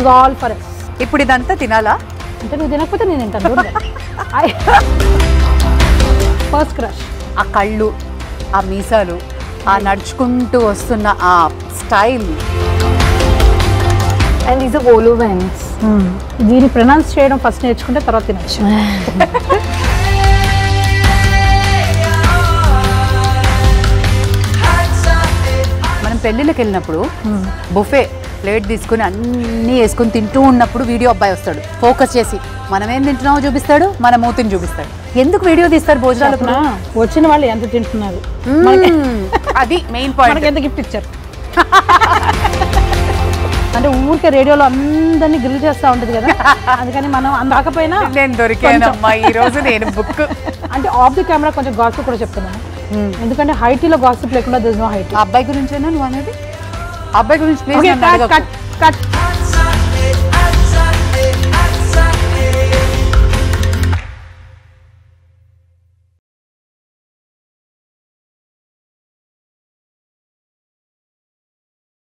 Is all for yes ఇప్పుడు ఇదంతా తినాలా అంటే నువ్వు తినకపోతే నేను తింటాను ఫస్ట్ క్రష్ ఆ కళ్ళు ఆ మీసాలు ఆ నడుచుకుంటూ వస్తున్న ఆ స్టైల్ అండ్ ఈజ్ ఓలో వెన్స్ దీన్ని ప్రొనౌన్స్ చేయడం ఫస్ట్ నేర్చుకుంటే తర్వాత తినచ్చు మనం పెళ్ళిళ్ళకి వెళ్ళినప్పుడు బుఫే ప్లేట్ తీసుకుని అన్నీ వేసుకుని తింటూ ఉన్నప్పుడు వీడియో అబ్బాయి వస్తాడు ఫోకస్ చేసి మనం ఏం తింటున్నామో చూపిస్తాడు మన మూతిని చూపిస్తాడు ఎందుకు వీడియో తీస్తారు భోజనాలకు చెప్పనా? వచ్చిన వాళ్ళు ఎంత తింటున్నారు మ్మ్. అది మెయిన్ మనకి పాయింట్ ఎంత గిఫ్ట్ ఇచ్చారు అంటే ఊరికే రేడియోలో అందరినీ గ్రిల్ చేస్తూ ఉంటుంది కదా అందుకని మనం అందాకపోయినా నేను దొరికానమ్మా ఈ రోజు నేను బుక్ అంటే ఆఫ్ ది కెమెరా కొంచెం గాసిప్ కూడా చెప్తున్నాను ఎందుకంటే హైటీలో గాసిప్ లేకుండా దిస్ నో హైటీ అబ్బాయి గురించేనా నువ్వు అనేది అబ్బాయి గురించి ప్లీజ్ ఓకే నన్ను కట్ అడగకు. Cut cut